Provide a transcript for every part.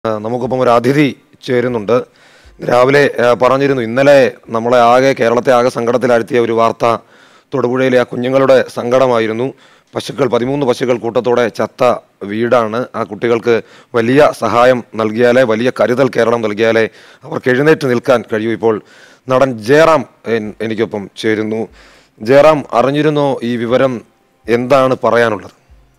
ആ, നമുക്കിപ്പം ഒരു അതിഥി ചേരുന്നുണ്ട് രാവിലെ ആ, പറഞ്ഞിരുന്നു ഇന്നലെ നമ്മളെ ആകെ കേരളത്തെ ആകെ സങ്കടത്തിലാഴ്ത്തിയ ഒരു വാർത്ത തൊടുപുഴയിലെ ആ കുഞ്ഞുങ്ങളുടെ സങ്കടമായിരുന്നു പശുക്കൾ പതിമൂന്ന് പശുക്കൾ കൂട്ടത്തോടെ ചത്ത വീടാണ് ആ കുട്ടികൾക്ക് വലിയ സഹായം നൽകിയാലേ വലിയ കരുതൽ കേരളം നൽകിയാലേ അവർക്ക് എഴുന്നേറ്റ് നിൽക്കാൻ കഴിയൂ ഇപ്പോൾ നടൻ ജയറാം എൻ- എനിക്കൊപ്പം ചേരുന്നു ജയറാം അറിഞ്ഞിരുന്നോ ഈ വിവരം എന്താണ് പറയാനുള്ളത്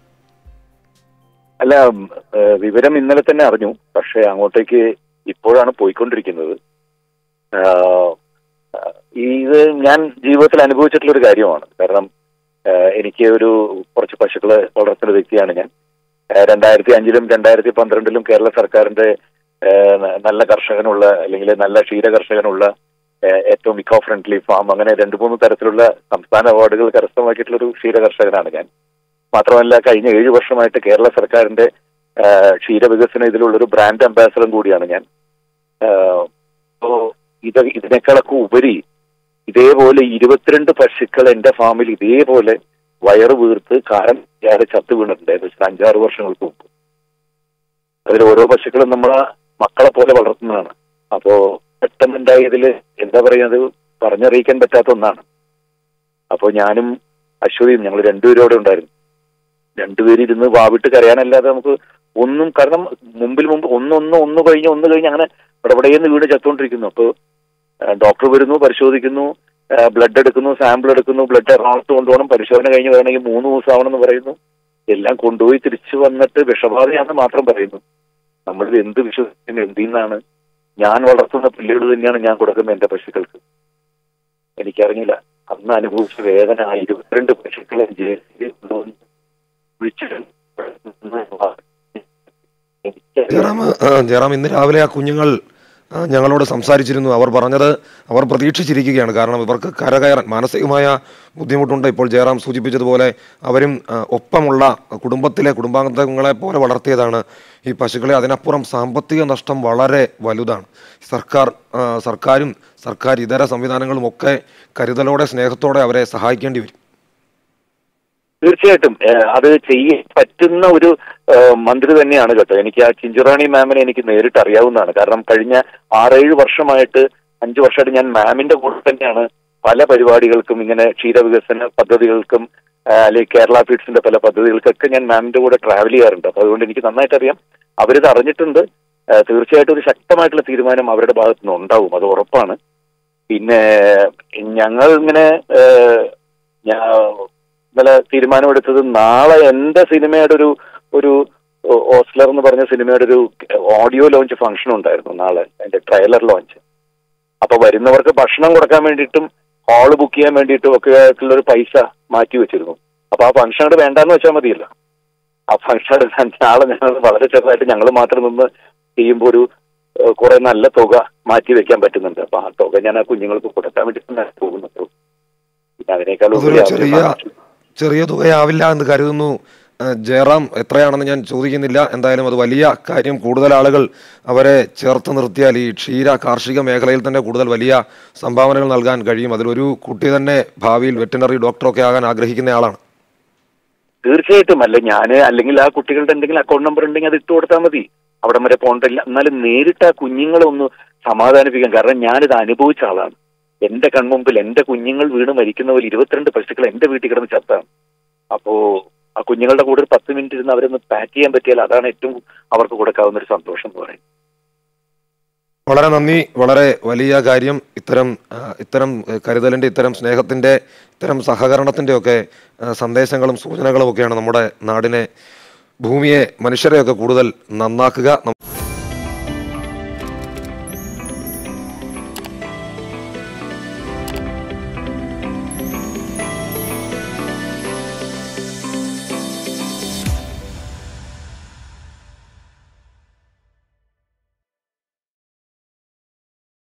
അല്ല ഉം, ഏഹ് വിവരം ഇന്നലെ തന്നെ അറിഞ്ഞു പക്ഷെ അങ്ങോട്ടേക്ക് ഇപ്പോഴാണ് പോയിക്കൊണ്ടിരിക്കുന്നത് ആഹ്, ആഹ്, ഇത് ഞാൻ ജീവിതത്തിൽ അനുഭവിച്ചിട്ടുള്ള ഒരു കാര്യമാണ് കാരണം ആഹ്, എനിക്ക് ഒരു കുറച്ച് പശുക്കളെ വളർത്തുന്ന വ്യക്തിയാണ് ഞാൻ ആഹ്, രണ്ടായിരത്തി അഞ്ചിലും രണ്ടായിരത്തി പന്ത്രണ്ടിലും കേരള സർക്കാരിന്റെ ആഹ്, ന- നല്ല കർഷകനുള്ള അല്ലെങ്കിൽ നല്ല ക്ഷീര കർഷകനുള്ള ആഹ്, ഏറ്റവും ഇക്കോ ഫ്രണ്ട്ലി ഫാം അങ്ങനെ രണ്ട് മൂന്ന് തരത്തിലുള്ള സംസ്ഥാന അവാർഡുകൾ കരസ്ഥമാക്കിയിട്ടുള്ള ഒരു ക്ഷീര കർഷകനാണ് ഞാൻ മാത്രമല്ല കഴിഞ്ഞ ഏഴ് വർഷമായിട്ട് കേരള സർക്കാരിന്റെ ആ, ക്ഷീരവികസന ഇതിലുള്ളൊരു ബ്രാൻഡ് അംബാസഡറും കൂടിയാണ് ഞാൻ ആ, അപ്പോ ഇത് ഇതിനേക്കാളൊക്കെ ഉപരി ഇതേപോലെ ഇരുപത്തിരണ്ട് പശുക്കൾ എന്റെ ഫാമിൽ ഇതേപോലെ വയറ് വീർത്ത് കാലം ചെയ്യാതെ ചത്തു വീണിട്ടുണ്ട് ഏകദേശം അഞ്ചാറ് വർഷങ്ങൾക്ക് മുമ്പ് അതിൽ ഓരോ പശുക്കളും നമ്മളെ മക്കളെ പോലെ വളർത്തുന്നതാണ് അപ്പോ പെട്ടെന്നുണ്ടായതിൽ എന്താ പറയുന്നത് പറഞ്ഞറിയിക്കാൻ പറ്റാത്ത ഒന്നാണ് അപ്പോ ഞാനും അശ്വതിയും ഞങ്ങൾ രണ്ടുപേരും അവിടെ ഉണ്ടായിരുന്നു രണ്ടുപേരും ഇരുന്ന് വാവിട്ട് കരയാനല്ലാതെ നമുക്ക് ഒന്നും കാരണം മുമ്പിൽ മുമ്പ് ഒന്നൊന്ന് ഒന്ന് കഴിഞ്ഞ് ഒന്ന് കഴിഞ്ഞ് അങ്ങനെ ഇടപെടയെന്ന് വീട് ചത്തുകൊണ്ടിരിക്കുന്നു അപ്പോൾ ഡോക്ടർ വരുന്നു പരിശോധിക്കുന്നു ബ്ലഡ് എടുക്കുന്നു സാമ്പിൾ എടുക്കുന്നു ബ്ലഡ് എറണാകുളത്ത് കൊണ്ടുപോകണം പരിശോധന കഴിഞ്ഞ് വരണമെങ്കിൽ മൂന്ന് ദിവസം ആവണമെന്ന് പറയുന്നു എല്ലാം കൊണ്ടുപോയി തിരിച്ചു വന്നിട്ട് വിഷബാധയാണെന്ന് മാത്രം പറയുന്നു നമ്മളിത് എന്ത് വിശ്വസിക്കുന്നു എന്തിന്നാണ് ഞാൻ വളർത്തുന്ന പുല്ലുകൾ തന്നെയാണ് ഞാൻ കൊടുക്കുന്ന എന്റെ പശുക്കൾക്ക് എനിക്കറിഞ്ഞില്ല അന്ന് അനുഭവിച്ച വേദന ആ ഇരുപത്തിരണ്ട് പശുക്കളെ ജയിലിൽ കൊണ്ടുവന്ന് വിളിച്ചിട്ട് ജയറാം ആ, ജയറാം ഇന്ന് രാവിലെ ആ കുഞ്ഞുങ്ങൾ ആ, ഞങ്ങളോട് സംസാരിച്ചിരുന്നു അവർ പറഞ്ഞത് അവർ പ്രതീക്ഷിച്ചിരിക്കുകയാണ് കാരണം ഇവർക്ക് കരകയറാൻ മാനസികമായ ബുദ്ധിമുട്ടുണ്ട് ഇപ്പോൾ ജയറാം സൂചിപ്പിച്ചതുപോലെ അവരും ആ, ഒപ്പമുള്ള കുടുംബത്തിലെ കുടുംബാംഗങ്ങളെ പോലെ വളർത്തിയതാണ് ഈ പശുക്കളെ അതിനപ്പുറം സാമ്പത്തിക നഷ്ടം വളരെ വലുതാണ് സർക്കാർ ആ, സർക്കാരും സർക്കാർ ഇതര സംവിധാനങ്ങളും ഒക്കെ കരുതലോടെ സ്നേഹത്തോടെ അവരെ സഹായിക്കേണ്ടി വരും തീർച്ചയായിട്ടും ഏഹ് അത് ചെയ്യാൻ പറ്റുന്ന ഒരു ഏഹ് മന്ത്രി തന്നെയാണ് കേട്ടോ എനിക്ക് ആ ചിഞ്ചുറാണി മാമിനെ എനിക്ക് നേരിട്ട് അറിയാവുന്നതാണ് കാരണം കഴിഞ്ഞ ആറേഴ് വർഷമായിട്ട് അഞ്ചു വർഷമായിട്ട് ഞാൻ മാമിന്റെ കൂടെ തന്നെയാണ് പല പരിപാടികൾക്കും ഇങ്ങനെ ക്ഷീരവികസന പദ്ധതികൾക്കും ആഹ് അല്ലെങ്കിൽ കേരള ഫീഡ്സിന്റെ പല പദ്ധതികൾക്കൊക്കെ ഞാൻ മാമിന്റെ കൂടെ ട്രാവൽ ചെയ്യാറുണ്ട് അപ്പൊ അതുകൊണ്ട് എനിക്ക് നന്നായിട്ട് അറിയാം അവരിത് അറിഞ്ഞിട്ടുണ്ട് ആഹ് തീർച്ചയായിട്ടും ഒരു ശക്തമായിട്ടുള്ള തീരുമാനം അവരുടെ ഭാഗത്തു നിന്ന് ഉണ്ടാവും അത് ഉറപ്പാണ് പിന്നെ ഞങ്ങൾ ഇങ്ങനെ ഏഹ് ഞാ- ഇന്നലെ തീരുമാനമെടുത്തത് നാളെ എന്റെ സിനിമയുടെ ഒരു ഒരു ഓസ്ലർ എന്ന് പറഞ്ഞ സിനിമയുടെ ഒരു ഓഡിയോ ലോഞ്ച് ഫംഗ്ഷൻ ഉണ്ടായിരുന്നു നാളെ എന്റെ ട്രെയിലർ ലോഞ്ച് അപ്പൊ വരുന്നവർക്ക് ഭക്ഷണം കൊടുക്കാൻ വേണ്ടിയിട്ടും ഹാള് ബുക്ക് ചെയ്യാൻ വേണ്ടിയിട്ടും ഒക്കെ ആയിട്ടുള്ള ഒരു പൈസ മാറ്റി വെച്ചിരുന്നു അപ്പൊ ആ ഫംഗ്ഷൻ അവിടെ വേണ്ടാന്ന് വെച്ചാൽ മതിയല്ലോ ആ ഫംഗ്ഷൻ എടുക്കാൻ നാളെ ഞങ്ങൾ വളരെ ചെറുതായിട്ട് ഞങ്ങൾ മാത്രം നിന്ന് ചെയ്യുമ്പോൾ ഒരു ഏഹ്, കുറെ നല്ല തുക മാറ്റി വെക്കാൻ പറ്റുന്നുണ്ട് അപ്പൊ ആ തുക ഞാൻ ആ കുഞ്ഞുങ്ങൾക്ക് കൊടുക്കാൻ വേണ്ടിയിട്ടാണ് പോകുന്നത് പിന്നെ അതിനേക്കാൾ അതൊരു ഉപരി ചെറിയ അവരുടെ ചെറിയ തുകയാവില്ല എന്ന് കരുതുന്നു ആ, ജയറാം എത്രയാണെന്ന് ഞാൻ ചോദിക്കുന്നില്ല എന്തായാലും അത് വലിയ കാര്യം കൂടുതൽ ആളുകൾ അവരെ ചേർത്ത് നിർത്തിയാൽ ഈ ക്ഷീര കാർഷിക മേഖലയിൽ തന്നെ കൂടുതൽ വലിയ സംഭാവനകൾ നൽകാൻ കഴിയും അതിലൊരു കുട്ടി തന്നെ ഭാവിയിൽ വെറ്റിനറി ഡോക്ടറൊക്കെ ആകാൻ ആഗ്രഹിക്കുന്ന ആളാണ് തീർച്ചയായിട്ടും അല്ല ഞാന് അല്ലെങ്കിൽ ആ കുട്ടികളുടെ എന്തെങ്കിലും അക്കൗണ്ട് നമ്പർ ഉണ്ടെങ്കിൽ അത് ഇട്ട് കൊടുത്താൽ മതി അവിടെ വരെ പോകണ്ടില്ല എന്നാലും നേരിട്ട് ആ കുഞ്ഞുങ്ങളെ ഒന്ന് സമാധാനിപ്പിക്കാം കാരണം ഞാനിത് അനുഭവിച്ച ആളാണ് എന്റെ കൺമുമ്പിൽ എന്റെ കുഞ്ഞുങ്ങൾ വീണ് മരിക്കുന്ന പോലെ ഇരുപത്തിരണ്ട് പശുക്കൾ എന്റെ വീട്ടിൽ കിടന്ന് ചത്താണ് അപ്പോ ആ കുഞ്ഞുങ്ങളുടെ കൂടെ ഒരു പത്ത് മിനിറ്റ് ഇരുന്ന് അവരൊന്ന് പാക്ക് ചെയ്യാൻ പറ്റിയാൽ അതാണ് ഏറ്റവും അവർക്ക് കൊടുക്കാവുന്ന ഒരു സന്തോഷം എന്ന് പറയുന്നത് വളരെ നന്ദി വളരെ വലിയ കാര്യം ഇത്തരം ആ, ഇത്തരം ഏ, കരുതലിൻ്റെ ഇത്തരം സ്നേഹത്തിൻ്റെ ഇത്തരം സഹകരണത്തിൻ്റെ ഒക്കെ ആ, സന്ദേശങ്ങളും സൂചനകളും ഒക്കെയാണ് നമ്മുടെ നാടിനെ ഭൂമിയെ മനുഷ്യരെയൊക്കെ കൂടുതൽ നന്നാക്കുക നം-